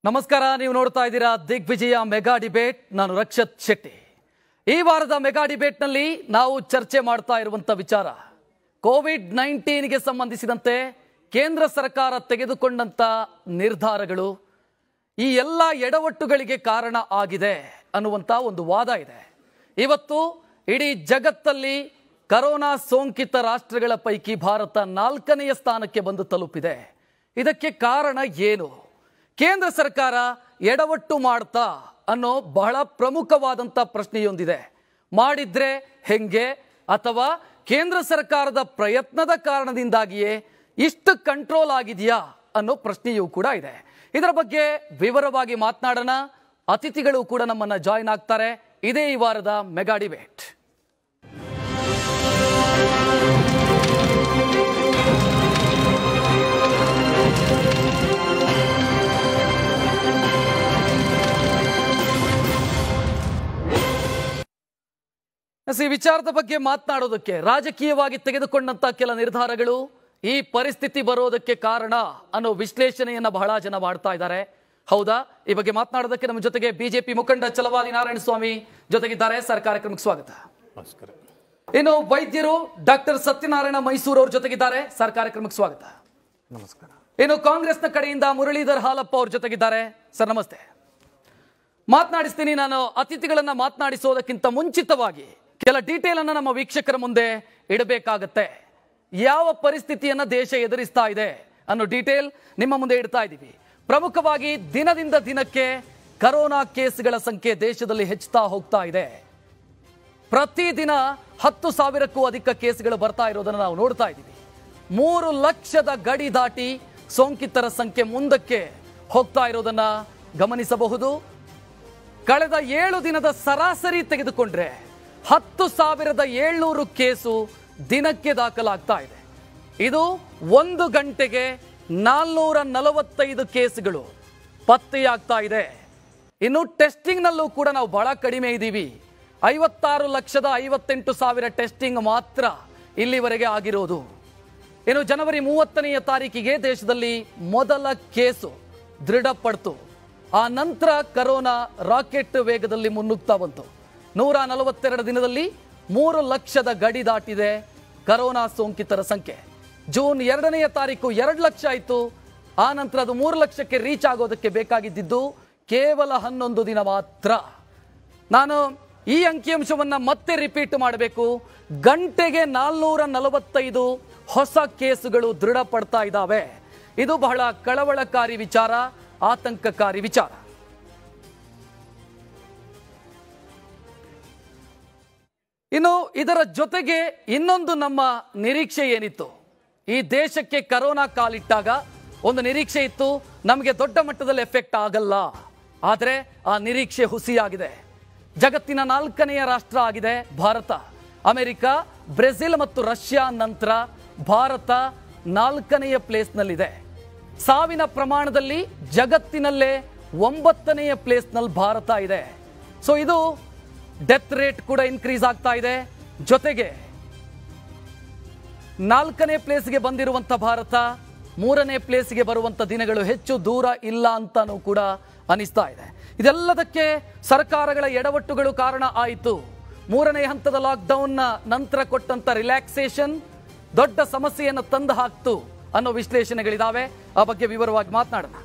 ನಮಸ್ಕಾರ ನೀವು ನೋಡ್ತಾ ಇದ್ದೀರಾ ದಿಗ್ವಿಜಯ ಮೆಗಾ ಡಿಬೇಟ್ ನಾನು ರಕ್ಷತ್ ಶೆಟ್ಟಿ ಈ ವಾರದ ಮೆಗಾ ಡಿಬೇಟ್ನಲ್ಲಿ ನಾವು ಚರ್ಚೆ ಮಾಡ್ತಾ ಇರುವಂತ ವಿಚಾರ ಕೋವಿಡ್ ನೈನ್ಟೀನ್ಗೆ ಸಂಬಂಧಿಸಿದಂತೆ ಕೇಂದ್ರ ಸರ್ಕಾರ ತೆಗೆದುಕೊಂಡಂತ ನಿರ್ಧಾರಗಳು ಈ ಎಲ್ಲ ಎಡವಟ್ಟುಗಳಿಗೆ ಕಾರಣ ಆಗಿದೆ ಅನ್ನುವಂತ ಒಂದು ವಾದ ಇದೆ ಇವತ್ತು ಇಡೀ ಜಗತ್ತಲ್ಲಿ ಕರೋನಾ ಸೋಂಕಿತ ರಾಷ್ಟ್ರಗಳ ಪೈಕಿ ಭಾರತ ನಾಲ್ಕನೆಯ ಸ್ಥಾನಕ್ಕೆ ಬಂದು ತಲುಪಿದೆ ಇದಕ್ಕೆ ಕಾರಣ ಏನು ಕೇಂದ್ರ ಸರ್ಕಾರ ಎಡವಟ್ಟು ಮಾಡ್ತಾ ಅನ್ನೋ ಬಹಳ ಪ್ರಮುಖವಾದಂಥ ಪ್ರಶ್ನೆಯೊಂದಿದೆ ಮಾಡಿದ್ರೆ ಹೆಂಗೆ ಅಥವಾ ಕೇಂದ್ರ ಸರ್ಕಾರದ ಪ್ರಯತ್ನದ ಕಾರಣದಿಂದಾಗಿಯೇ ಇಷ್ಟು ಕಂಟ್ರೋಲ್ ಆಗಿದೆಯಾ ಅನ್ನೋ ಪ್ರಶ್ನೆಯೂ ಕೂಡ ಇದೆ ಇದರ ಬಗ್ಗೆ ವಿವರವಾಗಿ ಮಾತನಾಡೋಣ ಅತಿಥಿಗಳು ಕೂಡ ನಮ್ಮನ್ನ ಜಾಯಿನ್ ಆಗ್ತಾರೆ ಇದೇ ಈ ವಾರದ ಮೆಗಾ ಡಿಬೇಟ್ ಎಸ್, ಈ ವಿಚಾರದ ಬಗ್ಗೆ ಮಾತನಾಡೋದಕ್ಕೆ ರಾಜಕೀಯವಾಗಿ ತೆಗೆದುಕೊಂಡಂತ ಕೆಲ ನಿರ್ಧಾರಗಳು ಈ ಪರಿಸ್ಥಿತಿ ಬರೋದಕ್ಕೆ ಕಾರಣ ಅನ್ನೋ ವಿಶ್ಲೇಷಣೆಯನ್ನ ಬಹಳ ಜನ ಮಾಡ್ತಾ ಇದ್ದಾರೆ ಹೌದಾ ಈ ಬಗ್ಗೆ ಮಾತನಾಡೋದಕ್ಕೆ ನಮ್ಮ ಜೊತೆಗೆ ಬಿಜೆಪಿ ಮುಖಂಡ ಚಲವಾದಿ ನಾರಾಯಣ ಸ್ವಾಮಿ ಜೊತೆಗಿದ್ದಾರೆ ಸರ್ ಕಾರ್ಯಕ್ರಮಕ್ಕೆ ಸ್ವಾಗತ ನಮಸ್ಕಾರ ಇನ್ನು ವೈದ್ಯರು ಡಾಕ್ಟರ್ ಸತ್ಯನಾರಾಯಣ ಮೈಸೂರು ಅವ್ರ ಜೊತೆಗಿದ್ದಾರೆ ಸರ್ ಕಾರ್ಯಕ್ರಮಕ್ಕೆ ಸ್ವಾಗತ ನಮಸ್ಕಾರ ಇನ್ನು ಕಾಂಗ್ರೆಸ್ನ ಕಡೆಯಿಂದ ಮುರಳೀಧರ್ ಹಾಲಪ್ಪ ಅವ್ರ ಜೊತೆಗಿದ್ದಾರೆ ಸರ್ ನಮಸ್ತೆ ಮಾತನಾಡಿಸ್ತೀನಿ ನಾನು ಅತಿಥಿಗಳನ್ನ ಮಾತನಾಡಿಸೋದಕ್ಕಿಂತ ಮುಂಚಿತವಾಗಿ ಕೆಲ ಡೀಟೇಲ್ ಅನ್ನ ನಮ್ಮ ವೀಕ್ಷಕರ ಮುಂದೆ ಇಡಬೇಕಾಗತ್ತೆ ಯಾವ ಪರಿಸ್ಥಿತಿಯನ್ನ ದೇಶ ಎದುರಿಸ್ತಾ ಇದೆ ಅನ್ನೋ ಡೀಟೇಲ್ ನಿಮ್ಮ ಮುಂದೆ ಇಡ್ತಾ ಇದ್ದೀವಿ ಪ್ರಮುಖವಾಗಿ ದಿನದಿಂದ ದಿನಕ್ಕೆ ಕರೋನಾ ಕೇಸ್ಗಳ ಸಂಖ್ಯೆ ದೇಶದಲ್ಲಿ ಹೆಚ್ಚುತ್ತಾ ಹೋಗ್ತಾ ಇದೆ ಪ್ರತಿದಿನ ಹತ್ತು ಸಾವಿರಕ್ಕೂ ಅಧಿಕ ಕೇಸ್ಗಳು ಬರ್ತಾ ಇರೋದನ್ನು ನಾವು ನೋಡ್ತಾ ಇದ್ದೀವಿ ಮೂರು ಲಕ್ಷದ ಗಡಿ ದಾಟಿ ಸೋಂಕಿತರ ಸಂಖ್ಯೆ ಮುಂದಕ್ಕೆ ಹೋಗ್ತಾ ಇರೋದನ್ನ ಗಮನಿಸಬಹುದು ಕಳೆದ ಏಳು ದಿನದ ಸರಾಸರಿ ತೆಗೆದುಕೊಂಡ್ರೆ ಹತ್ತು ಸಾವಿರದ ಏಳ್ನೂರು ಕೇಸು ದಿನಕ್ಕೆ ದಾಖಲಾಗ್ತಾ ಇದೆ ಇದು ಒಂದು ಗಂಟೆಗೆ ನಾಲ್ನೂರ ನಲವತ್ತೈದು ಕೇಸ್ಗಳು ಪತ್ತೆಯಾಗ್ತಾ ಇದೆ ಇನ್ನು ಟೆಸ್ಟಿಂಗ್ನಲ್ಲೂ ಕೂಡ ನಾವು ಬಹಳ ಕಡಿಮೆ ಇದ್ದೀವಿ ಐವತ್ತಾರು ಲಕ್ಷದ ಐವತ್ತೆಂಟು ಸಾವಿರ ಟೆಸ್ಟಿಂಗ್ ಮಾತ್ರ ಇಲ್ಲಿವರೆಗೆ ಆಗಿರೋದು ಇನ್ನು ಜನವರಿ ಮೂವತ್ತನೆಯ ತಾರೀಕಿಗೆ ದೇಶದಲ್ಲಿ ಮೊದಲ ಕೇಸು ದೃಢಪಡ್ತು ಆ ನಂತರ ಕರೋನಾ ರಾಕೆಟ್ ವೇಗದಲ್ಲಿ ಮುನ್ನುಗ್ತಾ ಬಂತು ನೂರ ನಲವತ್ತೆರಡು ದಿನದಲ್ಲಿ ಮೂರು ಲಕ್ಷದ ಗಡಿ ದಾಟಿದೆ ಕರೋನಾ ಸೋಂಕಿತರ ಸಂಖ್ಯೆ ಜೂನ್ ಎರಡನೆಯ ತಾರೀಕು ಎರಡು ಲಕ್ಷ ಆಯಿತು ಆ ನಂತರ ಅದು ಮೂರು ಲಕ್ಷಕ್ಕೆ ರೀಚ್ ಆಗೋದಕ್ಕೆ ಬೇಕಾಗಿದ್ದಿದ್ದು ಕೇವಲ ಹನ್ನೊಂದು ದಿನ ಮಾತ್ರ ನಾನು ಈ ಅಂಕಿಅಂಶವನ್ನ ಮತ್ತೆ ರಿಪೀಟ್ ಮಾಡಬೇಕು ಗಂಟೆಗೆ ನಾಲ್ನೂರ ನಲವತ್ತೈದು ಹೊಸ ಕೇಸುಗಳು ದೃಢಪಡ್ತಾ ಇದ್ದಾವೆ ಇದು ಬಹಳ ಕಳವಳಕಾರಿ ವಿಚಾರ ಆತಂಕಕಾರಿ ವಿಚಾರ ಇನ್ನು ಇದರ ಜೊತೆಗೆ ಇನ್ನೊಂದು ನಮ್ಮ ನಿರೀಕ್ಷೆ ಏನಿತ್ತು ಈ ದೇಶಕ್ಕೆ ಕರೋನಾ ಕಾಲಿಟ್ಟಾಗ ಒಂದು ನಿರೀಕ್ಷೆ ಇತ್ತು ನಮಗೆ ದೊಡ್ಡ ಮಟ್ಟದಲ್ಲಿ ಎಫೆಕ್ಟ್ ಆಗಲ್ಲ ಆದರೆ ಆ ನಿರೀಕ್ಷೆ ಹುಸಿಯಾಗಿದೆ ಜಗತ್ತಿನ ನಾಲ್ಕನೆಯ ರಾಷ್ಟ್ರ ಆಗಿದೆ ಭಾರತ ಅಮೆರಿಕ ಬ್ರೆಜಿಲ್ ಮತ್ತು ರಷ್ಯಾ ನಂತರ ಭಾರತ ನಾಲ್ಕನೆಯ ಪ್ಲೇಸ್ನಲ್ಲಿದೆ ಸಾವಿನ ಪ್ರಮಾಣದಲ್ಲಿ ಜಗತ್ತಿನಲ್ಲೇ ಒಂಬತ್ತನೆಯ ಪ್ಲೇಸ್ನಲ್ಲಿ ಭಾರತ ಇದೆ ಸೊ ಇದು ಡೆತ್ ರೇಟ್ ಕೂಡ ಇನ್ಕ್ರೀಸ್ ಆಗ್ತಾ ಇದೆ ಜೊತೆಗೆ ನಾಲ್ಕನೇ ಪ್ಲೇಸ್ಗೆ ಬಂದಿರುವಂತ ಭಾರತ ಮೂರನೇ ಪ್ಲೇಸ್ಗೆ ಬರುವಂತ ದಿನಗಳು ಹೆಚ್ಚು ದೂರ ಇಲ್ಲ ಅಂತಾನೂ ಕೂಡ ಅನಿಸ್ತಾ ಇದೆ ಇದೆಲ್ಲದಕ್ಕೆ ಸರ್ಕಾರಗಳ ಎಡವಟ್ಟುಗಳು ಕಾರಣ ಆಯಿತು ಮೂರನೇ ಹಂತದ ಲಾಕ್ಡೌನ್ನ ನಂತರ ಕೊಟ್ಟಂತ ರಿಲ್ಯಾಕ್ಸೇಷನ್ ದೊಡ್ಡ ಸಮಸ್ಯೆಯನ್ನು ತಂದು ಹಾಕ್ತು ಅನ್ನೋ ವಿಶ್ಲೇಷಣೆಗಳಿದಾವೆ ಆ ಬಗ್ಗೆ ವಿವರವಾಗಿ ಮಾತನಾಡೋಣ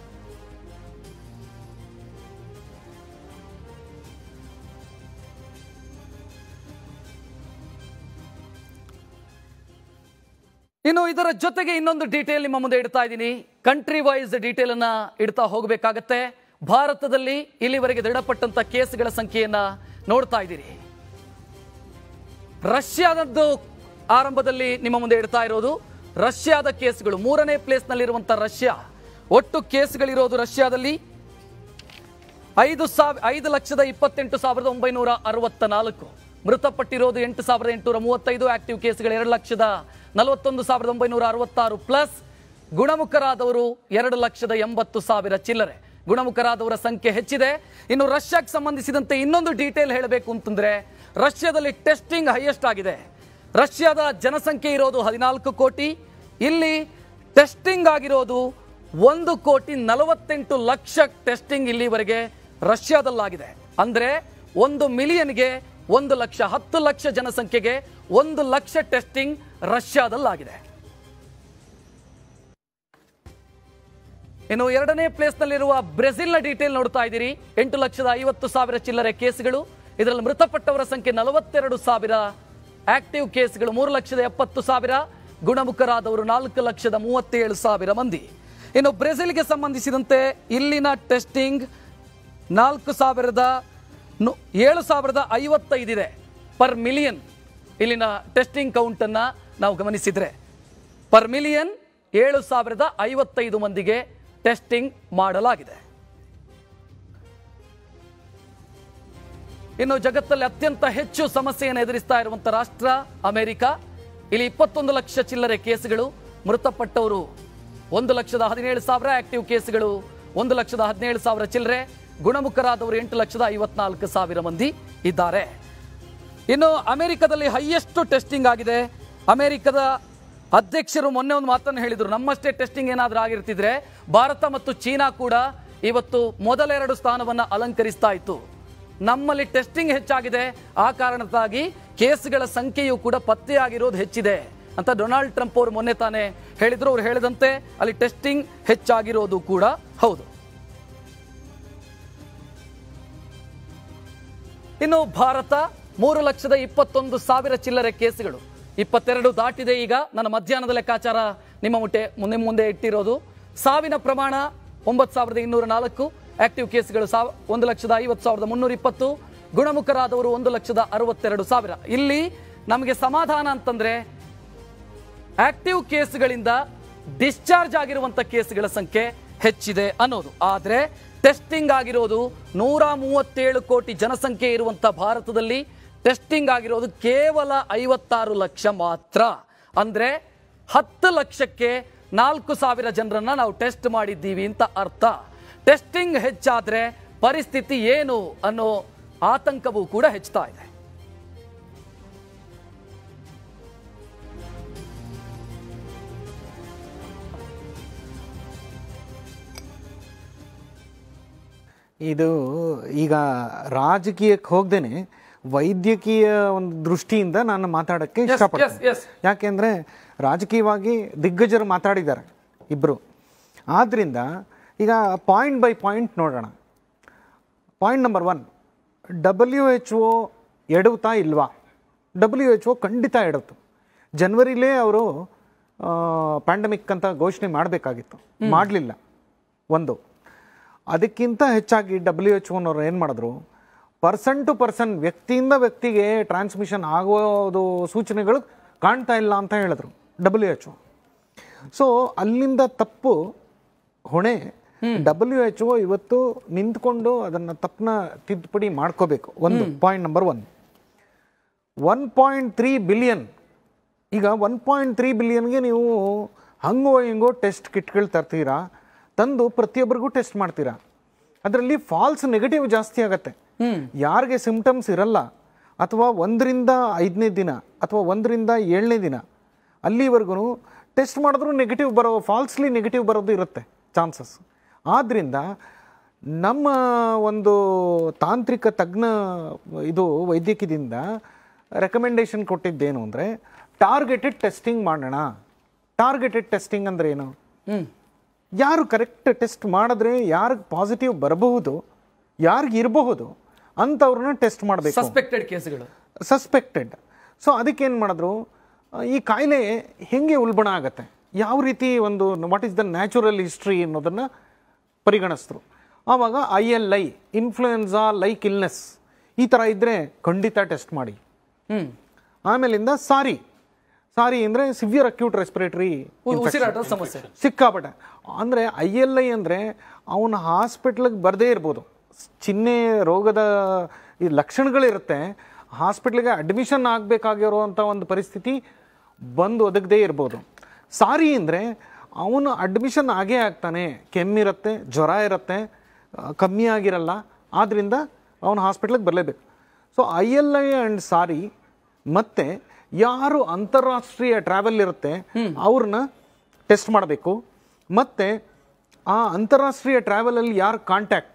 ಇನ್ನು ಇದರ ಜೊತೆಗೆ ಇನ್ನೊಂದು ಡೀಟೇಲ್ ನಿಮ್ಮ ಮುಂದೆ ಇಡ್ತಾ ಇದ್ದೀನಿ ಕಂಟ್ರಿ ವೈಸ್ ಡೀಟೇಲ್ ಅನ್ನ ಇಡ್ತಾ ಹೋಗಬೇಕಾಗತ್ತೆ ಭಾರತದಲ್ಲಿ ಇಲ್ಲಿವರೆಗೆ ದೃಢಪಟ್ಟಂತ ಕೇಸ್ಗಳ ಸಂಖ್ಯೆಯನ್ನ ನೋಡ್ತಾ ಇದ್ದೀರಿ ರಷ್ಯಾದದ್ದು ಆರಂಭದಲ್ಲಿ ನಿಮ್ಮ ಮುಂದೆ ಇಡ್ತಾ ಇರೋದು ರಷ್ಯಾದ ಕೇಸ್ಗಳು ಮೂರನೇ ಪ್ಲೇಸ್ನಲ್ಲಿರುವಂತ ರಷ್ಯಾ ಒಟ್ಟು ಕೇಸ್ಗಳಿರೋದು ರಷ್ಯಾದಲ್ಲಿ ಐದು ಸಾವಿರ ಐದು ಲಕ್ಷದ ಇಪ್ಪತ್ತೆಂಟು ಸಾವಿರದ ಒಂಬೈನೂರ ಅರವತ್ತ ನಾಲ್ಕು ಮೃತಪಟ್ಟಿರೋದು ಎಂಟು ಸಾವಿರದ ಎಂಟುನೂರ ಮೂವತ್ತೈದು ಆಕ್ಟಿವ್ ಕೇಸ್ಗಳು ಎರಡು ಲಕ್ಷದ ನಲವತ್ತೊಂದು ಸಾವಿರದ ಒಂಬೈನೂರ ಅರವತ್ತಾರು ಪ್ಲಸ್ ಗುಣಮುಖರಾದವರು ಎರಡು ಲಕ್ಷದ ಎಂಬತ್ತು ಸಾವಿರ ಚಿಲ್ಲರೆ ಗುಣಮುಖರಾದವರ ಸಂಖ್ಯೆ ಹೆಚ್ಚಿದೆ ಇನ್ನು ರಷ್ಯಾಕ್ಕೆ ಸಂಬಂಧಿಸಿದಂತೆ ಇನ್ನೊಂದು ಡೀಟೇಲ್ ಹೇಳಬೇಕು ಅಂತಂದ್ರೆ ರಷ್ಯಾದಲ್ಲಿ ಟೆಸ್ಟಿಂಗ್ ಹೈಯೆಸ್ಟ್ ಆಗಿದೆ ರಷ್ಯಾದ ಜನಸಂಖ್ಯೆ ಇರೋದು ಹದಿನಾಲ್ಕು ಕೋಟಿ ಇಲ್ಲಿ ಟೆಸ್ಟಿಂಗ್ ಆಗಿರೋದು ಒಂದು ಕೋಟಿ ನಲವತ್ತೆಂಟು ಲಕ್ಷ ಟೆಸ್ಟಿಂಗ್ ಇಲ್ಲಿವರೆಗೆ ರಷ್ಯಾದಲ್ಲಾಗಿದೆ ಅಂದ್ರೆ ಒಂದು ಮಿಲಿಯನ್ಗೆ ಒಂದು ಲಕ್ಷ ಹತ್ತು ಲಕ್ಷ ಜನಸಂಖ್ಯೆಗೆ ಒಂದು ಲಕ್ಷ ಟೆಸ್ಟಿಂಗ್ ರಷ್ಯಾದಲ್ಲಾಗಿದೆ ಇನ್ನು ಎರಡನೇ ಪ್ಲೇಸ್ನಲ್ಲಿರುವ ಬ್ರೆಜಿಲ್ನ ಡೀಟೇಲ್ ನೋಡ್ತಾ ಇದ್ದೀರಿ ಎಂಟು ಲಕ್ಷದ ಐವತ್ತು ಸಾವಿರ ಚಿಲ್ಲರೆ ಕೇಸ್ಗಳು ಇದರಲ್ಲಿ ಮೃತಪಟ್ಟವರ ಸಂಖ್ಯೆ ನಲವತ್ತೆರಡು ಸಾವಿರ ಆಕ್ಟಿವ್ ಕೇಸ್ಗಳು ಮೂರು ಲಕ್ಷದ ಎಪ್ಪತ್ತು ಸಾವಿರ ಗುಣಮುಖರಾದವರು ನಾಲ್ಕು ಲಕ್ಷದ ಮೂವತ್ತೇಳು ಸಾವಿರ ಮಂದಿ ಇನ್ನು ಬ್ರೆಜಿಲ್ಗೆ ಸಂಬಂಧಿಸಿದಂತೆ ಇಲ್ಲಿನ ಟೆಸ್ಟಿಂಗ್ ನಾಲ್ಕು ಸಾವಿರದ ನು- ಏಳು ಸಾವಿರದ ಐವತ್ತೈದಿದೆ ಪರ್ ಮಿಲಿಯನ್ ಇಲ್ಲಿನ ಟೆಸ್ಟಿಂಗ್ ಕೌಂಟ್ ಅನ್ನ ನಾವು ಗಮನಿಸಿದ್ರೆ ಪರ್ ಮಿಲಿಯನ್ ಏಳು ಸಾವಿರದ ಐವತ್ತೈದು ಮಂದಿಗೆ ಟೆಸ್ಟಿಂಗ್ ಮಾಡಲಾಗಿದೆ ಇನ್ನು ಜಗತ್ತಲ್ಲಿ ಅತ್ಯಂತ ಹೆಚ್ಚು ಸಮಸ್ಯೆಯನ್ನು ಎದುರಿಸ್ತಾ ಇರುವಂತ ರಾಷ್ಟ್ರ ಅಮೆರಿಕ ಇಲ್ಲಿ ಇಪ್ಪತ್ತೊಂದು ಲಕ್ಷ ಚಿಲ್ಲರೆ ಕೇಸ್ಗಳು ಮೃತಪಟ್ಟವರು ಒಂದು ಲಕ್ಷದ ಹದಿನೇಳು ಸಾವಿರ ಆಕ್ಟಿವ್ ಕೇಸ್ಗಳು ಒಂದು ಲಕ್ಷದ ಹದಿನೇಳು ಸಾವಿರ ಚಿಲ್ಲರೆ ಗುಣಮುಖರಾದವರು ಎಂಟು ಲಕ್ಷದ ಐವತ್ನಾಲ್ಕು ಸಾವಿರ ಮಂದಿ ಇದ್ದಾರೆ ಇನ್ನು ಅಮೆರಿಕದಲ್ಲಿ ಹೈಯೆಸ್ಟ್ ಟೆಸ್ಟಿಂಗ್ ಆಗಿದೆ ಅಮೆರಿಕದ ಅಧ್ಯಕ್ಷರು ಮೊನ್ನೆ ಒಂದು ಮಾತನ್ನು ಹೇಳಿದರು ನಮ್ಮಷ್ಟೇ ಟೆಸ್ಟಿಂಗ್ ಏನಾದರೂ ಆಗಿರ್ತಿದ್ರೆ ಭಾರತ ಮತ್ತು ಚೀನಾ ಕೂಡ ಇವತ್ತು ಮೊದಲೆರಡು ಸ್ಥಾನವನ್ನು ಅಲಂಕರಿಸ್ತಾ ಇತ್ತು ನಮ್ಮಲ್ಲಿ ಟೆಸ್ಟಿಂಗ್ ಹೆಚ್ಚಾಗಿದೆ ಆ ಕಾರಣಕ್ಕಾಗಿ ಕೇಸ್ಗಳ ಸಂಖ್ಯೆಯು ಕೂಡ ಪತ್ತೆಯಾಗಿರೋದು ಹೆಚ್ಚಿದೆ ಅಂತ ಡೊನಾಲ್ಡ್ ಟ್ರಂಪ್ ಅವರು ಮೊನ್ನೆ ತಾನೇ ಹೇಳಿದ್ರು ಅವ್ರು ಹೇಳಿದಂತೆ ಅಲ್ಲಿ ಟೆಸ್ಟಿಂಗ್ ಹೆಚ್ಚಾಗಿರೋದು ಕೂಡ ಹೌದು ಇನ್ನು ಭಾರತ ಮೂರು ಲಕ್ಷದ ಇಪ್ಪತ್ತೊಂದು ಸಾವಿರ ಚಿಲ್ಲರೆ ಕೇಸ್ಗಳು ಇಪ್ಪತ್ತೆರಡು ದಾಟಿದೆ ಈಗ ನನ್ನ ಮಧ್ಯಾಹ್ನದ ಲೆಕ್ಕಾಚಾರ ನಿಮ್ಮ ಮುಟ್ಟೆ ಮುಂದೆ ಮುಂದೆ ಇಟ್ಟಿರೋದು ಸಾವಿನ ಪ್ರಮಾಣ ಒಂಬತ್ತು ಸಾವಿರದ ಇನ್ನೂರ ನಾಲ್ಕು ಆಕ್ಟಿವ್ ಕೇಸ್ಗಳು ಸಾವ್ ಒಂದು ಲಕ್ಷದ ಐವತ್ತು ಸಾವಿರದ ಮುನ್ನೂರ ಇಪ್ಪತ್ತು ಗುಣಮುಖರಾದವರು ಒಂದು ಲಕ್ಷದ ಅರವತ್ತೆರಡು ಸಾವಿರ ಇಲ್ಲಿ ನಮಗೆ ಸಮಾಧಾನ ಅಂತಂದ್ರೆ ಆಕ್ಟಿವ್ ಕೇಸ್ಗಳಿಂದ ಡಿಸ್ಚಾರ್ಜ್ ಆಗಿರುವಂತ ಕೇಸ್ಗಳ ಸಂಖ್ಯೆ ಹೆಚ್ಚಿದೆ ಅನ್ನೋದು ಆದ್ರೆ ಟೆಸ್ಟಿಂಗ್ ಆಗಿರೋದು ನೂರ ಮೂವತ್ತೇಳು ಕೋಟಿ ಜನಸಂಖ್ಯೆ ಇರುವಂತ ಭಾರತದಲ್ಲಿ ಟೆಸ್ಟಿಂಗ್ ಆಗಿರೋದು ಕೇವಲ ಐವತ್ತಾರು ಲಕ್ಷ ಮಾತ್ರ ಅಂದ್ರೆ ಹತ್ತು ಲಕ್ಷಕ್ಕೆ ನಾಲ್ಕು ಸಾವಿರ ಜನರನ್ನ ನಾವು ಟೆಸ್ಟ್ ಮಾಡಿದ್ದೀವಿ ಅಂತ ಅರ್ಥ ಟೆಸ್ಟಿಂಗ್ ಹೆಚ್ಚಾದ್ರೆ ಪರಿಸ್ಥಿತಿ ಏನು ಅನ್ನೋ ಆತಂಕವೂ ಕೂಡ ಹೆಚ್ಚುತ್ತಾ ಇದೆ ಇದು ಈಗ ರಾಜಕೀಯಕ್ಕೆ ಹೋಗ್ದೇನೆ ವೈದ್ಯಕೀಯ ಒಂದು ದೃಷ್ಟಿಯಿಂದ ನಾನು ಮಾತಾಡಕ್ಕೆ yes, ಇಷ್ಟಪಡ್ತೀನಿ yes. ಯಾಕೆಂದ್ರೆ ರಾಜಕೀಯವಾಗಿ ದಿಗ್ಗಜರು ಮಾತಾಡಿದ್ದಾರೆ ಇಬ್ರು ಆದ್ರಿಂದ ಈಗ ಪಾಯಿಂಟ್ ಬೈ ಪಾಯಿಂಟ್ ನೋಡೋಣ point number one W H O ಎಡುತ್ತಾ ಇಲ್ವಾ ಡಬ್ಲ್ಯೂ ಎಚ್ ಒ ಖಂಡಿತ ಎಡುತ್ತು ಜನವರಿಲೇ ಅವರು ಪ್ಯಾಂಡಮಿಕ್ ಅಂತ ಘೋಷಣೆ ಮಾಡಬೇಕಾಗಿತ್ತು ಮಾಡಲಿಲ್ಲ ಒಂದು ಅದಕ್ಕಿಂತ ಹೆಚ್ಚಾಗಿ ಡಬ್ಲ್ಯೂ ಎಚ್ ಒನವ್ರು ಏನು ಮಾಡಿದ್ರು ಪರ್ಸನ್ ಟು ಪರ್ಸನ್ ವ್ಯಕ್ತಿಯಿಂದ ವ್ಯಕ್ತಿಗೆ ಟ್ರಾನ್ಸ್ಮಿಷನ್ ಆಗೋದು ಸೂಚನೆಗಳು ಕಾಣ್ತಾ ಇಲ್ಲ ಅಂತ ಹೇಳಿದ್ರು ಡಬ್ಲ್ಯೂ ಎಚ್ ಒ ಸೊ ಅಲ್ಲಿಂದ ತಪ್ಪು ಹೊಣೆ ಡಬ್ಲ್ಯೂ ಎಚ್ ಒ ಇವತ್ತು ನಿಂತ್ಕೊಂಡು ಅದನ್ನ ತಪ್ಪನ್ನ ತಿದ್ದುಪಡಿ ಮಾಡ್ಕೋಬೇಕು ಒಂದು point number one one point three billion ಈಗ ಒನ್ ಪಾಯಿಂಟ್ ತ್ರೀ ಬಿಲಿಯನ್ಗೆ ನೀವು ಹಂಗೋ ಹಿಂಗೋ ಟೆಸ್ಟ್ ಕಿಟ್ಗಳು ತರ್ತೀರಾ ತಂದು ಪ್ರತಿಯೊಬ್ಬರಿಗೂ ಟೆಸ್ಟ್ ಮಾಡ್ತೀರಾ ಅದರಲ್ಲಿ ಫಾಲ್ಸ್ ನೆಗೆಟಿವ್ ಜಾಸ್ತಿ ಆಗತ್ತೆ ಯಾರಿಗೆ ಸಿಂಪ್ಟಮ್ಸ್ ಇರಲ್ಲ ಅಥವಾ ಒಂದರಿಂದ ಐದನೇ ದಿನ ಅಥವಾ ಒಂದರಿಂದ ಏಳನೇ ದಿನ ಅಲ್ಲಿವರೆಗೂ ಟೆಸ್ಟ್ ಮಾಡಿದ್ರು ನೆಗೆಟಿವ್ ಬರೋ ಫಾಲ್ಸ್ಲಿ ನೆಗೆಟಿವ್ ಬರೋದು ಇರುತ್ತೆ ಚಾನ್ಸಸ್ ಆದ್ದರಿಂದ ನಮ್ಮ ಒಂದು ತಾಂತ್ರಿಕ ತಜ್ಞ ಇದು ವೈದ್ಯಕೀಯದಿಂದ ರೆಕಮೆಂಡೇಶನ್ ಕೊಟ್ಟಿದ್ದೇನು ಅಂದರೆ ಟಾರ್ಗೆಟೆಡ್ ಟೆಸ್ಟಿಂಗ್ ಮಾಡೋಣ ಟಾರ್ಗೆಟೆಡ್ ಟೆಸ್ಟಿಂಗ್ ಅಂದ್ರೆ ಏನು ಹ್ಮ್ ಯಾರು ಕರೆಕ್ಟ್ ಟೆಸ್ಟ್ ಮಾಡಿದ್ರೆ ಯಾರಿಗೆ ಪಾಸಿಟಿವ್ ಬರಬಹುದು ಯಾರಿಗೆ ಇರಬಹುದು ಅಂಥವ್ರನ್ನ ಟೆಸ್ಟ್ ಮಾಡಬೇಕು ಸಸ್ಪೆಕ್ಟೆಡ್ ಕೇಸ್ಗಳು ಸಸ್ಪೆಕ್ಟೆಡ್ ಸೊ ಅದಕ್ಕೇನು ಮಾಡಿದ್ರು ಆ, ಈ ಕಾಯಿಲೆ ಹೆಂಗೆ ಉಲ್ಬಣ ಆಗತ್ತೆ ಯಾವ ರೀತಿ ಒಂದು what is the natural history ಅನ್ನೋದನ್ನು ಪರಿಗಣಿಸಿದ್ರು ಆವಾಗ I L I influenza like illness ಈ ಥರ ಇದ್ದರೆ ಖಂಡಿತ ಟೆಸ್ಟ್ ಮಾಡಿ ಹ್ಮ್ ಆಮೇಲಿಂದ ಸಾರಿ ಸಾರಿ ಅಂದರೆ ಸಿವಿಯರ್ ಅಕ್ಯೂಟ್ ರೆಸ್ಪಿರೇಟರಿ ಉ- ಉಸಿರಾಟದ ಸಮಸ್ಯೆ ಸಿಕ್ಕಾಪಟ್ಟೆ ಅಂದರೆ ಐ ಎಲ್ ಐ ಅಂದರೆ ಅವನ ಹಾಸ್ಪಿಟ್ಲಿಗೆ ಬರದೇ ಇರ್ಬೋದು ಚಿಹ್ನೆ ರೋಗದ ಈ ಲಕ್ಷಣಗಳಿರುತ್ತೆ ಹಾಸ್ಪಿಟ್ಲಿಗೆ ಅಡ್ಮಿಷನ್ ಆಗಬೇಕಾಗಿರುವಂಥ ಒಂದು ಪರಿಸ್ಥಿತಿ ಬಂದು ಒದಗದೇ ಇರ್ಬೋದು ಸಾರಿ ಅಂದರೆ ಅವನು ಅಡ್ಮಿಷನ್ ಆಗೇ ಆಗ್ತಾನೆ ಕೆಮ್ಮಿರುತ್ತೆ ಜ್ವರ ಇರುತ್ತೆ ಆ, ಕಮ್ಮಿ ಆಗಿರಲ್ಲ ಆದ್ದರಿಂದ ಅವನು ಹಾಸ್ಪಿಟ್ಲಿಗೆ ಬರಲೇಬೇಕು so I L I and sorry ಮತ್ತೆ ಯಾರು ಅಂತಾರಾಷ್ಟ್ರೀಯ ಟ್ರಾವೆಲ್ ಇರುತ್ತೆ ಅವ್ರನ್ನ ಟೆಸ್ಟ್ ಮಾಡಬೇಕು ಮತ್ತೆ ಆ ಅಂತಾರಾಷ್ಟ್ರೀಯ ಟ್ರಾವೆಲಲ್ಲಿ ಯಾರು ಕಾಂಟ್ಯಾಕ್ಟ್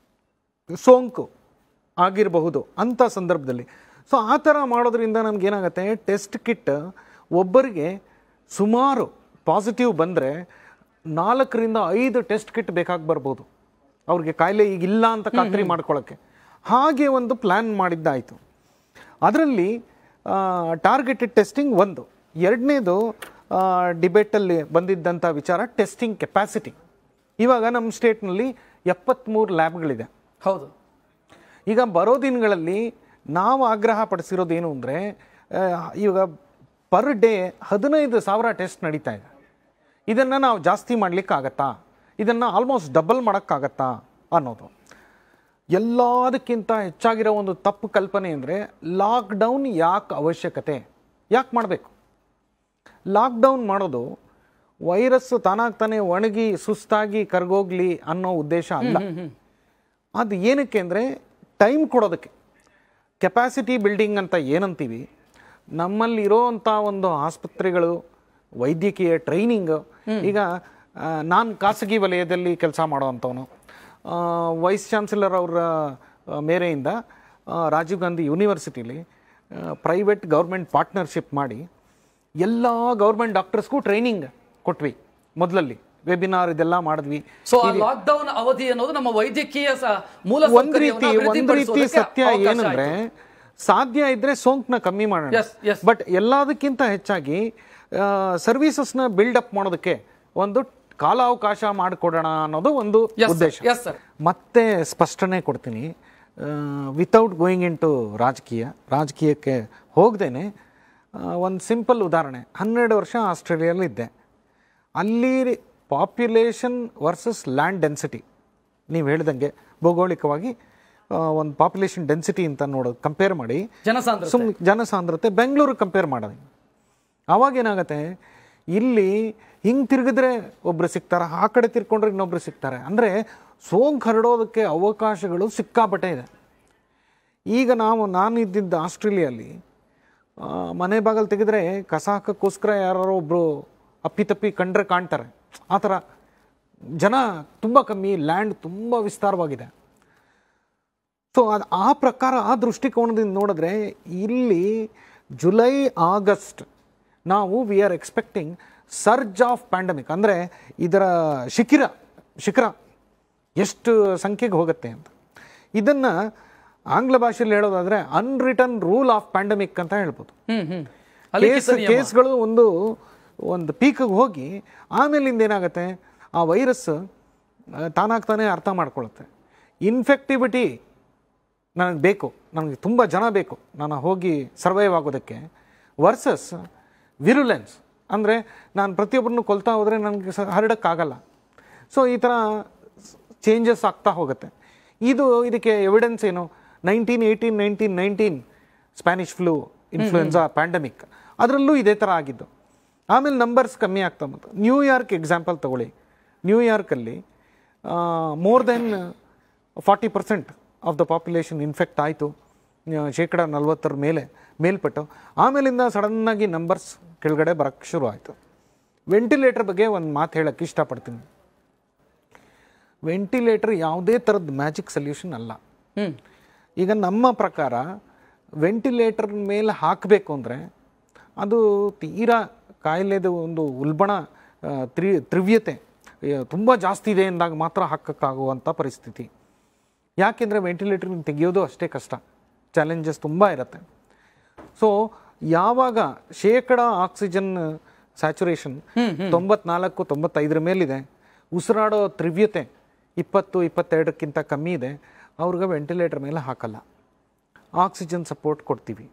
ಸೋಂಕು ಆಗಿರಬಹುದು ಅಂಥ ಸಂದರ್ಭದಲ್ಲಿ ಸೊ ಆ ಥರ ಮಾಡೋದ್ರಿಂದ ನಮಗೇನಾಗುತ್ತೆ ಟೆಸ್ಟ್ ಕಿಟ್ ಒಬ್ಬರಿಗೆ ಸುಮಾರು ಪಾಸಿಟಿವ್ ಬಂದರೆ ನಾಲ್ಕರಿಂದ ಐದು ಟೆಸ್ಟ್ ಕಿಟ್ ಬೇಕಾಗಿ ಬರ್ಬೋದು ಅವ್ರಿಗೆ ಕಾಯಿಲೆ ಈಗ ಇಲ್ಲ ಅಂತ ಖಾತ್ರಿ ಮಾಡ್ಕೊಳ್ಳೋಕ್ಕೆ ಹಾಗೆ ಒಂದು ಪ್ಲ್ಯಾನ್ ಮಾಡಿದ್ದಾಯಿತು ಅದರಲ್ಲಿ ಟಾರ್ಗೆಟೆಡ್ ಟೆಸ್ಟಿಂಗ್ ಒಂದು ಎರಡನೇದು ಡಿಬೇಟಲ್ಲಿ ಬಂದಿದ್ದಂಥ ವಿಚಾರ ಟೆಸ್ಟಿಂಗ್ ಕೆಪಾಸಿಟಿ ಇವಾಗ ನಮ್ಮ ಸ್ಟೇಟ್ನಲ್ಲಿ ಎಪ್ಪತ್ತ್ಮೂರು ಲ್ಯಾಬ್ಗಳಿದೆ ಹೌದು ಈಗ ಬರೋ ದಿನಗಳಲ್ಲಿ ನಾವು ಆಗ್ರಹ ಪಡಿಸಿರೋದೇನು ಅಂದರೆ ಇವಾಗ ಪರ್ ಡೇ ಹದಿನೈದು ಸಾವಿರ ಟೆಸ್ಟ್ ನಡೀತಾ ಇದೆ ಇದನ್ನು ನಾವು ಜಾಸ್ತಿ ಮಾಡಲಿಕ್ಕಾಗತ್ತಾ ಇದನ್ನು ಆಲ್ಮೋಸ್ಟ್ ಡಬಲ್ ಮಾಡೋಕ್ಕಾಗತ್ತಾ ಅನ್ನೋದು ಎಲ್ಲದಕ್ಕಿಂತ ಹೆಚ್ಚಾಗಿರೋ ಒಂದು ತಪ್ಪು ಕಲ್ಪನೆ ಅಂದರೆ ಲಾಕ್ಡೌನ್ ಯಾಕೆ ಅವಶ್ಯಕತೆ ಯಾಕೆ ಮಾಡಬೇಕು ಲಾಕ್ಡೌನ್ ಮಾಡೋದು ವೈರಸ್ ತಾನಾಗ್ತಾನೆ ಒಣಗಿ ಸುಸ್ತಾಗಿ ಕರ್ಗೋಗ್ಲಿ ಅನ್ನೋ ಉದ್ದೇಶ ಅಲ್ಲ ಅದು ಏನಕ್ಕೆ ಅಂದರೆ ಟೈಮ್ ಕೊಡೋದಕ್ಕೆ ಕೆಪಾಸಿಟಿ ಬಿಲ್ಡಿಂಗ್ ಅಂತ ಏನಂತೀವಿ ನಮ್ಮಲ್ಲಿರೋವಂಥ ಒಂದು ಆಸ್ಪತ್ರೆಗಳು ವೈದ್ಯಕೀಯ ಟ್ರೈನಿಂಗ್ ಈಗ ನಾನು ಖಾಸಗಿ ವಲಯದಲ್ಲಿ ಕೆಲಸ ಮಾಡೋವಂಥವನು ವೈಸ್ ಚಾನ್ಸಲರ್ ಅವರ ಆ, ಮೇರೆಯಿಂದ ಆ, ರಾಜೀವ್ ಗಾಂಧಿ ಯೂನಿವರ್ಸಿಟಿಲಿ ಪ್ರೈವೇಟ್ ಗೌರ್ಮೆಂಟ್ ಪಾರ್ಟ್ನರ್ಶಿಪ್ ಮಾಡಿ ಎಲ್ಲ ಗೌರ್ಮೆಂಟ್ ಡಾಕ್ಟರ್ಸ್ಗೂ ಟ್ರೈನಿಂಗ್ ಕೊಟ್ವಿ ಮೊದಲಲ್ಲಿ ವೆಬಿನಾರ್ ಇದೆಲ್ಲ ಮಾಡಿದ್ವಿ ಸೊ ಆ ಲಾಕ್ಡೌನ್ ಅವಧಿ ಅನ್ನೋದು ನಮ್ಮ ವೈದ್ಯಕೀಯ ಸ- ಮೂಲ ಒಂದ್ ರೀತಿ ಸೌಕರ್ಯವನ್ನ ಒಂದ್ ರೀತಿ ಅಭಿವೃದ್ಧಿಪಡಿಸೋದಕ್ಕೆ ಸತ್ಯ ಅವಕಾಶ ಏನಂದ್ರೆ ಆಯ್ತು. ಸಾಧ್ಯ ಇದ್ರೆ ಸೋಂಕ್ನ ಕಮ್ಮಿ ಮಾಡೋಣ Yes, yes. ಬಟ್ ಎಲ್ಲದಕ್ಕಿಂತ ಹೆಚ್ಚಾಗಿ ಸರ್ವಿಸಸ್ನ ಬಿಲ್ಡ್ ಅಪ್ ಮಾಡೋದಕ್ಕೆ ಒಂದು ಕಾಲಾವಕಾಶ ಮಾಡಿಕೊಡೋಣ ಅನ್ನೋದು ಒಂದು Yes, sir. ಉದ್ದೇಶ Yes, sir. ಮತ್ತೆ ಸ್ಪಷ್ಟನೆ ಕೊಡ್ತೀನಿ ವಿತೌಟ್ ಗೋಯಿಂಗ್ ಇನ್ ಟು ರಾಜಕೀಯ ರಾಜಕೀಯಕ್ಕೆ ಹೋಗ್ದೇನೆ ಒಂದು ಸಿಂಪಲ್ ಉದಾಹರಣೆ ಹನ್ನೆರಡು ವರ್ಷ ಆಸ್ಟ್ರೇಲಿಯಲ್ಲಿದ್ದೆ ಅಲ್ಲಿ ಪಾಪ್ಯುಲೇಷನ್ ವರ್ಸಸ್ ಲ್ಯಾಂಡ್ ಡೆನ್ಸಿಟಿ ನೀವು ಹೇಳ್ದಂಗೆ ಭೌಗೋಳಿಕವಾಗಿ ಒಂದು ಪಾಪ್ಯುಲೇಷನ್ ಡೆನ್ಸಿಟಿ ಅಂತ ನೋಡೋದು ಕಂಪೇರ್ ಮಾಡಿ ಜನಸಾಂದ್ರತೆ ಸುಮ್ ಜನಸಾಂದ್ರತೆ ಬೆಂಗಳೂರು ಕಂಪೇರ್ ಮಾಡೋದು ಅವಾಗ ಏನಾಗುತ್ತೆ ಇಲ್ಲಿ ಹಿಂಗೆ ತಿರುಗಿದ್ರೆ ಒಬ್ರು ಸಿಗ್ತಾರೆ ಆ ಕಡೆ ತಿರ್ಕೊಂಡ್ರೆ ಇನ್ನೊಬ್ರು ಸಿಗ್ತಾರೆ ಅಂದರೆ ಸೋಂಕು ಹರಡೋದಕ್ಕೆ ಅವಕಾಶಗಳು ಸಿಕ್ಕಾಪಟ್ಟೆ ಇದೆ ಈಗ ನಾವು ನಾನು ಇದ್ದಿದ್ದ ಆಸ್ಟ್ರೇಲಿಯಲ್ಲಿ ಆ, ಮನೆ ಬಾಗಲು ತೆಗೆದ್ರೆ ಕಸ ಹಾಕೋಕ್ಕೋಸ್ಕರ ಯಾರೋ ಒಬ್ಬರು ಅಪ್ಪಿತಪ್ಪಿ ಕಂಡ್ರೆ ಕಾಣ್ತಾರೆ ಆ ಥರ ಜನ ತುಂಬ ಕಮ್ಮಿ ಲ್ಯಾಂಡ್ ತುಂಬ ವಿಸ್ತಾರವಾಗಿದೆ ಸೊ ಅದು ಆ ಪ್ರಕಾರ ಆ ದೃಷ್ಟಿಕೋನದಿಂದ ನೋಡಿದ್ರೆ ಇಲ್ಲಿ ಜುಲೈ ಆಗಸ್ಟ್ ನಾವು we are expecting surge of pandemic ಅಂದರೆ ಇದರ ಶಿಖಿರ ಶಿಖರ ಎಷ್ಟು ಸಂಖ್ಯೆಗೆ ಹೋಗುತ್ತೆ ಅಂತ ಇದನ್ನು ಆಂಗ್ಲ ಭಾಷೆಯಲ್ಲಿ ಹೇಳೋದಾದರೆ ಅನ್ರಿಟರ್ನ್ ರೂಲ್ ಆಫ್ ಪ್ಯಾಂಡಮಿಕ್ ಅಂತ ಹೇಳ್ಬೋದು ಹ್ಮ್ ಹ್ಮ್ ಕೇಸ್ ಕೇಸ್ಗಳು ಒಂದು ಒಂದು ಪೀಕಿಗೆ ಹೋಗಿ ಆಮೇಲಿಂದ ಏನಾಗುತ್ತೆ ಆ ವೈರಸ್ ತಾನಾಗ್ತಾನೆ ಅರ್ಥ ಮಾಡ್ಕೊಳ್ಳುತ್ತೆ ಇನ್ಫೆಕ್ಟಿವಿಟಿ ನನಗೆ ಬೇಕು ನನಗೆ ತುಂಬ ಜನ ಬೇಕು ನಾನು ಹೋಗಿ ಸರ್ವೈವ್ ಆಗೋದಕ್ಕೆ ವರ್ಸಸ್ ವಿರುಲೆನ್ಸ್ ಅಂದರೆ ನಾನು ಪ್ರತಿಯೊಬ್ಬರನ್ನು ಕೊಲ್ತಾ ಹೋದರೆ ನನಗೆ ಸ ಹರಡೋಕ್ಕಾಗಲ್ಲ ಸೊ ಈ ಥರ ಚೇಂಜಸ್ ಆಗ್ತಾ ಹೋಗುತ್ತೆ ಇದು ಇದಕ್ಕೆ ಎವಿಡೆನ್ಸ್ ಏನು nineteen eighteen nineteen nineteen Spanish flu influenza pandemic ಅದರಲ್ಲೂ ಇದೇ ಥರ ಆಗಿದ್ದು ಆಮೇಲೆ ನಂಬರ್ಸ್ ಕಮ್ಮಿ ಆಗ್ತಾ ಬಂತು ನ್ಯೂಯಾರ್ಕ್ ಎಕ್ಸಾಂಪಲ್ ತಗೊಳ್ಳಿ ನ್ಯೂಯಾರ್ಕಲ್ಲಿ more then forty percent of the population infect ಆಯಿತು ಶೇಕಡ ನಲ್ವತ್ತರ ಮೇಲೆ ಮೇಲ್ಪಟ್ಟು ಆಮೇಲಿಂದ ಸಡನ್ನಾಗಿ ನಂಬರ್ಸ್ ಕೆಳಗಡೆ ಬರೋಕ್ಕೆ ಶುರು ಆಯಿತು ವೆಂಟಿಲೇಟರ್ ಬಗ್ಗೆ ಒಂದು ಮಾತು ಹೇಳಕ್ಕೆ ಇಷ್ಟಪಡ್ತೀನಿ ವೆಂಟಿಲೇಟರ್ ಯಾವುದೇ ಥರದ ಮ್ಯಾಜಿಕ್ ಸೊಲ್ಯೂಷನ್ ಅಲ್ಲ ಹ್ಮ್ ಈಗ ನಮ್ಮ ಪ್ರಕಾರ ವೆಂಟಿಲೇಟರ್ ಮೇಲೆ ಹಾಕಬೇಕು ಅಂದರೆ ಅದು ತೀರಾ ಕಾಯಿಲೆದು ಒಂದು ಉಲ್ಬಣ ಆ, ತ್ರಿ ತ್ರಿವ್ಯತೆ ತುಂಬ ಜಾಸ್ತಿ ಇದೆ ಎಂದಾಗ ಮಾತ್ರ ಹಾಕಕ್ಕಾಗುವಂಥ ಪರಿಸ್ಥಿತಿ ಯಾಕೆಂದರೆ ವೆಂಟಿಲೇಟರ್ ತೆಗೆಯೋದು ಅಷ್ಟೇ ಕಷ್ಟ ಚಾಲೆಂಜಸ್ ತುಂಬ ಇರುತ್ತೆ ಸೊ ಯಾವಾಗ ಶೇಕಡ ಆಕ್ಸಿಜನ್ ಸ್ಯಾಚುರೇಷನ್ ತೊಂಬತ್ನಾಲ್ಕು ತೊಂಬತ್ತೈದರ ಮೇಲಿದೆ ಉಸಿರಾಡೋ ತ್ರಿವ್ಯತೆ ಇಪ್ಪತ್ತು ಇಪ್ಪತ್ತೆರಡಕ್ಕಿಂತ ಕಮ್ಮಿ ಇದೆ ಅವ್ರಿಗೆ ವೆಂಟಿಲೇಟರ್ ಮೇಲೆ ಹಾಕಲ್ಲ ಆಕ್ಸಿಜನ್ ಸಪೋರ್ಟ್ ಕೊಡ್ತೀವಿ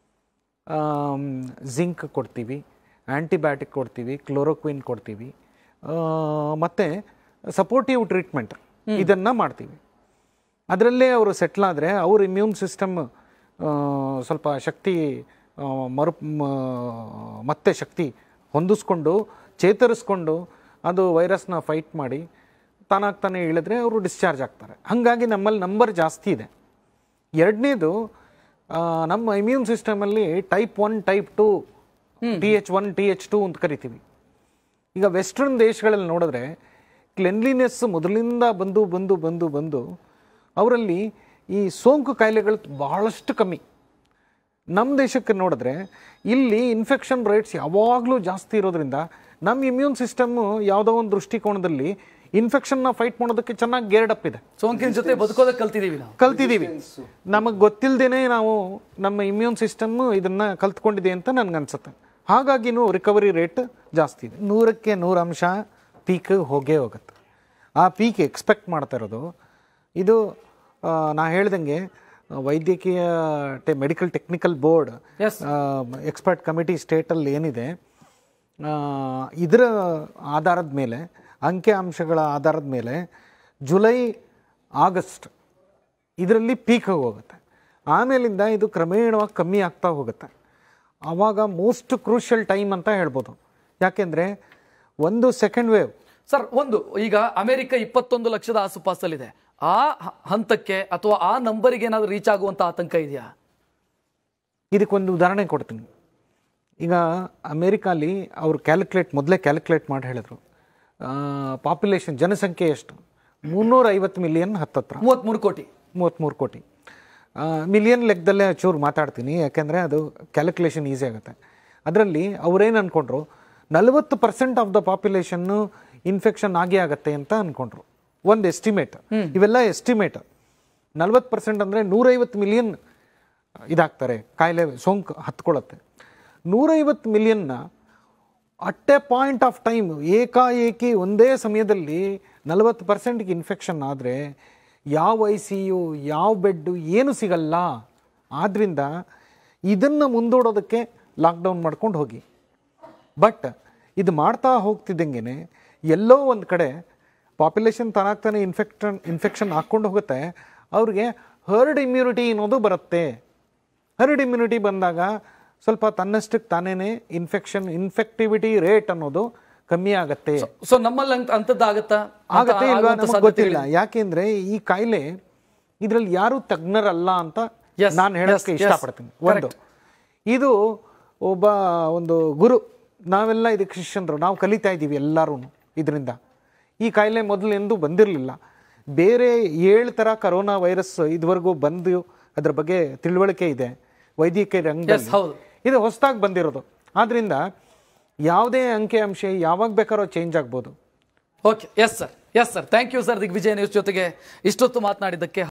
ಜಿಂಕ್ ಕೊಡ್ತೀವಿ ಆ್ಯಂಟಿಬಯೋಟಿಕ್ ಕೊಡ್ತೀವಿ ಕ್ಲೋರೋಕ್ವಿನ್ ಕೊಡ್ತೀವಿ ಆ, ಮತ್ತೆ ಸಪೋರ್ಟಿವ್ ಟ್ರೀಟ್ಮೆಂಟ್ ಇದನ್ನು ಮಾಡ್ತೀವಿ ಅದರಲ್ಲೇ ಅವರು ಸೆಟ್ಲ್ ಆದರೆ ಅವ್ರ ಇಮ್ಯೂನ್ ಸಿಸ್ಟಮ್ ಸ್ವಲ್ಪ ಶಕ್ತಿ ಆ, ಮರು ಮ- ಮತ್ತೆ ಶಕ್ತಿ ಹೊಂದಿಸ್ಕೊಂಡು ಚೇತರಿಸ್ಕೊಂಡು ಅದು ವೈರಸ್ನ ಫೈಟ್ ಮಾಡಿ ತಾನಾಗ್ತಾನೆ ಇಳಿದ್ರೆ ಅವರು ಡಿಸ್ಚಾರ್ಜ್ ಆಗ್ತಾರೆ ಹಾಗಾಗಿ ನಮ್ಮಲ್ಲಿ ನಂಬರ್ ಜಾಸ್ತಿ ಇದೆ ಎರಡನೇದು ನಮ್ಮ ಇಮ್ಯೂನ್ ಸಿಸ್ಟಮಲ್ಲಿ type one type two T H one T H two ಅಂತ ಕರಿತೀವಿ ಈಗ ವೆಸ್ಟರ್ನ್ ದೇಶಗಳಲ್ಲಿ ನೋಡಿದ್ರೆ ಕ್ಲೆನ್ಲಿನೆಸ್ ಮೊದಲಿಂದ ಬಂದು ಬಂದು ಬಂದು ಬಂದು ಅವರಲ್ಲಿ ಈ ಸೋಂಕು ಕಾಯಿಲೆಗಳು ಬಹಳಷ್ಟು ಕಮ್ಮಿ ನಮ್ಮ ದೇಶಕ್ಕೆ ನೋಡಿದ್ರೆ ಇಲ್ಲಿ ಇನ್ಫೆಕ್ಷನ್ ರೇಟ್ಸ್ ಯಾವಾಗಲೂ ಜಾಸ್ತಿ ಇರೋದ್ರಿಂದ ನಮ್ಮ ಇಮ್ಯೂನ್ ಸಿಸ್ಟಮ್ಮು ಯಾವುದೋ ಒಂದು ದೃಷ್ಟಿಕೋನದಲ್ಲಿ ಇನ್ಫೆಕ್ಷನ್ನ ಫೈಟ್ ಮಾಡೋದಕ್ಕೆ ಚೆನ್ನಾಗಿ ಗೇರ್ಡ್ ಅಪ್ ಇದೆ ಸೋಂಕಿನ ಜೊತೆ ಬದುಕೋದಕ್ಕೆ ಕಲ್ತಿದೀವಿ ನಾವು ಕಲ್ತಿದ್ದೀವಿ ನಮಗೆ ಗೊತ್ತಿಲ್ಲದೇನೆ ನಾವು ನಮ್ಮ ಇಮ್ಯೂನ್ ಸಿಸ್ಟಮ್ ಇದನ್ನ ಕಲ್ತ್ಕೊಂಡಿದೆ ಅಂತ ನನ್ಗನ್ಸುತ್ತೆ ಹಾಗಾಗಿನೂ ರಿಕವರಿ ರೇಟ್ ಜಾಸ್ತಿ ಇದೆ ನೂರಕ್ಕೆ ನೂರು ಅಂಶ ಪೀಕ್ ಹೋಗೇ ಹೋಗುತ್ತೆ ಆ ಪೀಕ್ ಎಕ್ಸ್ಪೆಕ್ಟ್ ಮಾಡ್ತಾ ಇರೋದು ಇದು ಆ, ನಾ ಹೇಳ್ದಂಗೆ ಆ, ವೈದ್ಯಕೀಯ ಟೆ medical technical board Yes. Expert committee ಸ್ಟೇಟಲ್ಲಿ ಏನಿದೆ ಆ, ಇದರ ಆಧಾರದ ಮೇಲೆ ಅಂಕಿ ಅಂಶಗಳ ಆಧಾರದ ಮೇಲೆ ಜುಲೈ ಆಗಸ್ಟ್ ಇದರಲ್ಲಿ ಪೀಕ್ ಹೋಗುತ್ತೆ ಆಮೇಲಿಂದ ಇದು ಕ್ರಮೇಣವಾಗಿ ಕಮ್ಮಿ ಆಗ್ತಾ ಹೋಗುತ್ತೆ ಆವಾಗ ಮೋಸ್ಟ್ ಕ್ರೂಷಿಯಲ್ ಟೈಮ್ ಅಂತ ಹೇಳ್ಬೋದು ಯಾಕೆಂದರೆ ಒಂದು ಸೆಕೆಂಡ್ ವೇವ್ ಸರ್ ಒಂದು ಈಗ ಅಮೆರಿಕ ಇಪ್ಪತ್ತೊಂದು ಲಕ್ಷದ ಆಸುಪಾಸಲ್ಲಿದೆ ಆ ಹ- ಹಂತಕ್ಕೆ ಅಥವಾ ಆ ನಂಬರಿಗೆ ಏನಾದ್ರು ರೀಚ್ ಆಗುವಂತ ಆತಂಕ ಇದೆಯಾ ಇದಕ್ಕೊಂದು ಉದಾಹರಣೆ ಕೊಡ್ತೀನಿ ಈಗ ಅಮೇರಿಕಾಲಿ ಅವ್ರು ಕ್ಯಾಲ್ಕುಲೇಟ್ ಮೊದಲೇ ಕ್ಯಾಲ್ಕುಲೇಟ್ ಮಾಡಿ ಹೇಳಿದ್ರು ಪಾಪ್ಯುಲೇಷನ್ ಜನಸಂಖ್ಯೆ ಎಷ್ಟು ಮುನ್ನೂರ ಐವತ್ತು ಮಿಲಿಯನ್ ಹತ್ತತ್ರ ಮೂವತ್ಮೂರು ಕೋಟಿ ಮೂವತ್ತ್ಮೂರು ಕೋಟಿ ಮಿಲಿಯನ್ ಲೆಕ್ಕದಲ್ಲೇ ಚೂರು ಮಾತಾಡ್ತೀನಿ ಯಾಕೆಂದರೆ ಅದು ಕ್ಯಾಲ್ಕುಲೇಷನ್ ಈಸಿ ಆಗುತ್ತೆ ಅದರಲ್ಲಿ ಅವ್ರೇನು ಅಂದ್ಕೊಂಡ್ರು ನಲವತ್ತು ಪರ್ಸೆಂಟ್ ಆಫ್ ದ ಪಾಪ್ಯುಲೇಷನ್ನು ಇನ್ಫೆಕ್ಷನ್ ಆಗೇ ಆಗತ್ತೆ ಅಂತ ಅಂದ್ಕೊಂಡ್ರು ಒಂದು ಎಸ್ಟಿಮೇಟ್ ಇವೆಲ್ಲ ಎಸ್ಟಿಮೇಟ್ ನಲ್ವತ್ತು ಪರ್ಸೆಂಟ್ ಅಂದರೆ ನೂರೈವತ್ತು ಮಿಲಿಯನ್ ಇದಾಗ್ತಾರೆ ಕಾಯಿಲೆ ಸೋಂಕು ಹತ್ಕೊಳ್ಳುತ್ತೆ ನೂರೈವತ್ತು ಮಿಲಿಯನ್ನ at a point of time ಏಕಾಏಕಿ ಒಂದೇ ಸಮಯದಲ್ಲಿ ನಲವತ್ತು ಪರ್ಸೆಂಟ್ಗೆ ಇನ್ಫೆಕ್ಷನ್ ಆದರೆ ಯಾವ ಐ ಸಿ ಯು ಯಾವ ಬೆಡ್ಡು ಏನು ಸಿಗಲ್ಲ ಆದ್ದರಿಂದ ಇದನ್ನು ಮುಂದೂಡೋದಕ್ಕೆ ಲಾಕ್ಡೌನ್ ಮಾಡ್ಕೊಂಡು ಹೋಗಿ ಬಟ್ ಇದು ಮಾಡ್ತಾ ಹೋಗ್ತಿದ್ದಂಗೆ ಎಲ್ಲೋ ಒಂದು ಕಡೆ ಪಾಪ್ಯುಲೇಷನ್ ತಾನಾಗ್ತಾನೆ ಇನ್ಫೆಕ್ಷನ್ ಇನ್ಫೆಕ್ಷನ್ ಹಾಕ್ಕೊಂಡು ಹೋಗುತ್ತೆ ಅವ್ರಿಗೆ ಹರ್ಡ್ ಇಮ್ಯುನಿಟಿ ಅನ್ನೋದು ಬರುತ್ತೆ ಹರ್ಡ್ ಇಮ್ಯುನಿಟಿ ಬಂದಾಗ ಸ್ವಲ್ಪ ತನ್ನಷ್ಟಕ್ಕೆ ತಾನೇನೆ ಇನ್ಫೆಕ್ಷನ್ ಇನ್ಫೆಕ್ಟಿವಿಟಿ ರೇಟ್ ಅನ್ನೋದು ಕಮ್ಮಿ ಆಗತ್ತೆ ಸೊ ನಮ್ಮಲ್ಲಿ ಅಂತ- ಅಂಥದ್ದಾಗತ್ತಾ ಅಂತ ಆಗತ್ತೆ ಇಲ್ವಾ ಆಗುವಂತ ನಮಗೆ ಗೊತ್ತಿಲ್ಲ ಯಾಕೆಂದ್ರೆ ಈ ಕಾಯಿಲೆ ಇದ್ರಲ್ಲಿ ಯಾರು ತಜ್ಞರಲ್ಲ ಅಂತ Yes, ನಾನು ಹೇಳೋಕ್ಕೆ yes, yes. ಇಷ್ಟಪಡ್ತೀನಿ ಒಂದು ಇದು ಒಬ್ಬ ಒಂದು ಗುರು ನಾವೆಲ್ಲ ಇದಕ್ಕೆ ಶಿಷ್ಯಂದ್ರು ನಾವು ಕಲಿತಾ ಇದ್ದೀವಿ ಎಲ್ಲರೂ ಇದರಿಂದ ಈ ಕಾಯಿಲೆ ಮೊದಲು ಎಂದೂ ಬಂದಿರಲಿಲ್ಲ ಬೇರೆ ಏಳು ಥರ ಕರೋನಾ ವೈರಸ್ ಇದುವರೆಗೂ ಬಂದು ಅದ್ರ ಬಗ್ಗೆ ತಿಳುವಳಿಕೆ ಇದೆ ವೈದ್ಯಕೀಯ ರಂಗದಲ್ಲಿ ಹೌದು. ಇದು ಹೊಸದಾಗಿ ಬಂದಿರೋದು ಆದ್ರಿಂದ ಯಾವುದೇ ಅಂಕಿ ಅಂಶ ಯಾವಾಗ ಬೇಕಾದ್ರೂ ಚೇಂಜ್ ಆಗ್ಬೋದು okay yes sir yes sir thank you sir Digvijaya news ಜೊತೆಗೆ ಇಷ್ಟೊತ್ತು ಮಾತನಾಡಿದ್ದಕ್ಕೆ